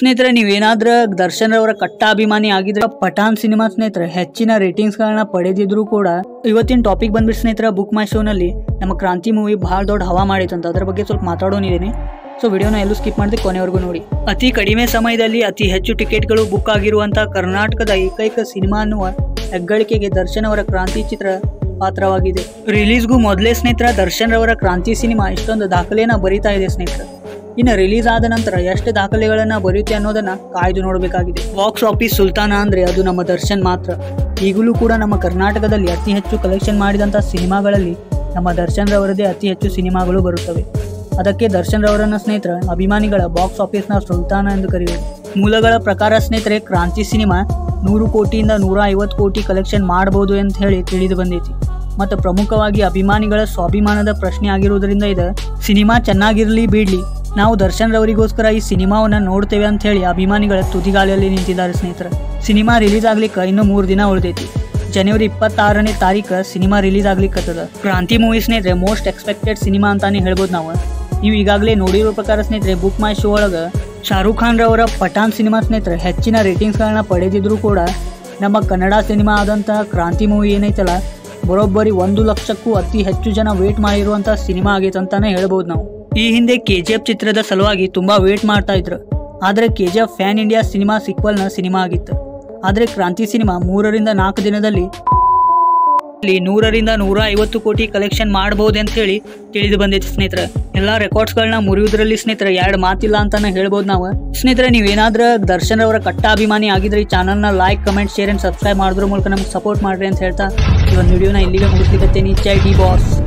ಸ್ನೇಹಿತರೆ ನೀವೇನಾದ್ರೂ ದರ್ಶನ್ ಅವರ ಕಟ್ಟ ಅಭಿಮಾನಿ ಆಗಿದ್ರೆ ಪಠಾನ್ ಸಿನಿಮಾ ಸ್ನೇಹಿತರೆ ಹೆಚ್ಚಿನ ರೇಟಿಂಗ್ಸ್ ಗಳನ್ನ ಪಡೆದಿದ್ರು ಕೂಡ ಇವತ್ತಿನ ಟಾಪಿಕ್ ಬಂದ್ಬಿಟ್ಟು ಸ್ನೇಹಿತರೆ ಬುಕ್ ಮೈ ಶೋನಲ್ಲಿ ನಮ್ಮ ಕ್ರಾಂತಿ ಮೂವಿ ಬಹಳ ದೊಡ್ಡ ಹವಾ ಮಾಡಿತ್ತು ಅಂತ ಅದ್ರ ಬಗ್ಗೆ ಸ್ವಲ್ಪ ಮಾತಾಡೋನಿದ್ದೀನಿ ಸೊ ವಿಡಿಯೋನ ಎಲ್ಲೂ ಸ್ಕಿಪ್ ಮಾಡದೆ ಕೊನೆವರೆಗೂ ನೋಡಿ ಅತಿ ಕಡಿಮೆ ಸಮಯದಲ್ಲಿ ಅತಿ ಹೆಚ್ಚು ಟಿಕೆಟ್ಗಳು ಬುಕ್ ಆಗಿರುವಂತ ಕರ್ನಾಟಕದ ಏಕೈಕ ಸಿನಿಮಾ ಅನ್ನುವ ಹೆಗ್ಗಳಿಕೆಗೆ ದರ್ಶನ್ ಅವರ ಕ್ರಾಂತಿ ಚಿತ್ರ ಪಾತ್ರವಾಗಿದೆ ರಿಲೀಸ್ಗೂ ಮೊದಲೇ ಸ್ನೇಹಿತರ ದರ್ಶನ್ ರವರ ಕ್ರಾಂತಿ ಸಿನಿಮಾ ಇಷ್ಟೊಂದು ದಾಖಲೆಯನ್ನ ಬರೀತಾ ಇದೆ ಸ್ನೇಹಿತರ ಇನ್ನು ರಿಲೀಸ್ ಆದ ನಂತರ ಎಷ್ಟು ದಾಖಲೆಗಳನ್ನ ಬರೆಯುತ್ತೆ ಅನ್ನೋದನ್ನ ಕಾಯ್ದು ನೋಡಬೇಕಾಗಿದೆ ಬಾಕ್ಸ್ ಆಫೀಸ್ ಸುಲ್ತಾನ ಅಂದ್ರೆ ಅದು ನಮ್ಮ ದರ್ಶನ್ ಮಾತ್ರ ಈಗಲೂ ಕೂಡ ನಮ್ಮ ಕರ್ನಾಟಕದಲ್ಲಿ ಅತಿ ಹೆಚ್ಚು ಕಲೆಕ್ಷನ್ ಮಾಡಿದಂಥ ಸಿನಿಮಾಗಳಲ್ಲಿ ನಮ್ಮ ದರ್ಶನ್ ರವರದೇ ಅತಿ ಹೆಚ್ಚು ಸಿನಿಮಾಗಳು ಬರುತ್ತವೆ ಅದಕ್ಕೆ ದರ್ಶನ್ ರವರನ್ನ ಸ್ನೇಹಿತರ ಅಭಿಮಾನಿಗಳ ಬಾಕ್ಸ್ ಆಫೀಸ್ನ ಸುಲ್ತಾನ ಎಂದು ಕರೆಯುವುದು ಮೂಲಗಳ ಪ್ರಕಾರ ಸ್ನೇಹಿತರೆ ಕ್ರಾಂತಿ ಸಿನಿಮಾ ನೂರು ಕೋಟಿಯಿಂದ ನೂರ ಐವತ್ತು ಕೋಟಿ ಕಲೆಕ್ಷನ್ ಮಾಡಬಹುದು ಅಂತ ಹೇಳಿ ತಿಳಿದು ಬಂದೈತಿ ಮತ್ತು ಪ್ರಮುಖವಾಗಿ ಅಭಿಮಾನಿಗಳ ಸ್ವಾಭಿಮಾನದ ಪ್ರಶ್ನೆ ಆಗಿರುವುದರಿಂದ ಇದೆ ಸಿನಿಮಾ ಚೆನ್ನಾಗಿರಲಿ ಬಿಡ್ಲಿ ನಾವು ದರ್ಶನ್ ರವರಿಗೋಸ್ಕರ ಈ ಸಿನಿಮಾವನ್ನ ನೋಡ್ತೇವೆ ಅಂತ ಹೇಳಿ ಅಭಿಮಾನಿಗಳ ತುದಿಗಾಲಿಯಲ್ಲಿ ನಿಂತಿದ್ದಾರೆ ಸ್ನೇಹಿತರೆ ಸಿನಿಮಾ ರಿಲೀಸ್ ಆಗ್ಲಿಕ್ಕೆ ಇನ್ನೂ ಮೂರು ದಿನ ಉಳಿದೈತಿ ಜನವರಿ ಇಪ್ಪತ್ತಾರನೇ ತಾರೀಕು ಸಿನಿಮಾ ರಿಲೀಸ್ ಆಗ್ಲಿಕ್ಕತ್ತದ ಕ್ರಾಂತಿ ಮೂವಿ ಸ್ನೇಹಿತರೆ ಮೋಸ್ಟ್ ಎಕ್ಸ್ಪೆಕ್ಟೆಡ್ ಸಿನಿಮಾ ಅಂತಾನೆ ಹೇಳ್ಬೋದು ನಾವು ನೀವು ಈಗಾಗಲೇ ನೋಡಿರೋ ಪ್ರಕಾರ ಸ್ನೇಹಿತರೆ ಬುಕ್ ಮೈ ಶೋ ಒಳಗೆ ಶಾರುಖ್ ಖಾನ್ ರವರ ಪಠಾನ್ ಸಿನಿಮಾ ಸ್ನೇಹಿತರೆ ಹೆಚ್ಚಿನ ರೇಟಿಂಗ್ಸ್ಗಳನ್ನ ಪಡೆದಿದ್ರು ಕೂಡ ನಮ್ಮ ಕನ್ನಡ ಸಿನಿಮಾ ಆದಂತಹ ಕ್ರಾಂತಿ ಮೂವಿ ಏನೈತಲ್ಲ ಬರೋಬ್ಬರಿ ಒಂದು ಲಕ್ಷಕ್ಕೂ ಅತಿ ಹೆಚ್ಚು ಜನ ವೇಟ್ ಮಾಡಿರುವಂಥ ಸಿನಿಮಾ ಆಗೈತೆ ಅಂತಾನೆ ಹೇಳ್ಬೋದು ನಾವು ಈ ಹಿಂದೆ ಕೆ ಜಿ ಎಫ್ ಚಿತ್ರದ ಸಲುವಾಗಿ ತುಂಬಾ ವೇಟ್ ಮಾಡ್ತಾ ಇದ್ರು ಆದರೆ K G F fan India cinema ಸಿಕ್ವಲ್ನ ಸಿನಿಮಾ ಆಗಿತ್ತು ಆದರೆ ಕ್ರಾಂತಿ ಸಿನಿಮಾ ಮೂರರಿಂದ ನಾಲ್ಕು ದಿನದಲ್ಲಿ ಇಲ್ಲಿ ನೂರರಿಂದ ನೂರ ಐವತ್ತು ಕೋಟಿ ಕಲೆಕ್ಷನ್ ಮಾಡಬಹುದು ಅಂತ ಹೇಳಿ ತಿಳಿದು ಬಂದೈತಿ ಸ್ನೇಹಿತರೆ ಎಲ್ಲಾ ರೆಕಾರ್ಡ್ಸ್ಗಳನ್ನ ಮುರಿಯುವುದರಲ್ಲಿ ಸ್ನೇಹಿತರೆ ಎರಡು ಮಾತಿಲ್ಲ ಅಂತಾನೆ ಹೇಳ್ಬೋದು ನಾವು ಸ್ನೇಹಿತರೆ ನೀವೇನಾದ್ರೂ ದರ್ಶನ್ ಅವರ ಕಟ್ಟ ಅಭಿಮಾನಿ ಆಗಿದ್ರೆ ಈ ಚಾನಲ್ನ like comment share and subscribe ಮಾಡೋದ್ರ ಮೂಲಕ ನಮ್ಗೆ ಸಪೋರ್ಟ್ ಮಾಡ್ರಿ ಅಂತ ಹೇಳ್ತಾ ಈ ಒಂದು ವಿಡಿಯೋನ ಇಲ್ಲಿಗೆ ಮುಗಿಸ್ಲಿಕ್ಕೆ ಜೈ ಡಿ ಬಾಸ್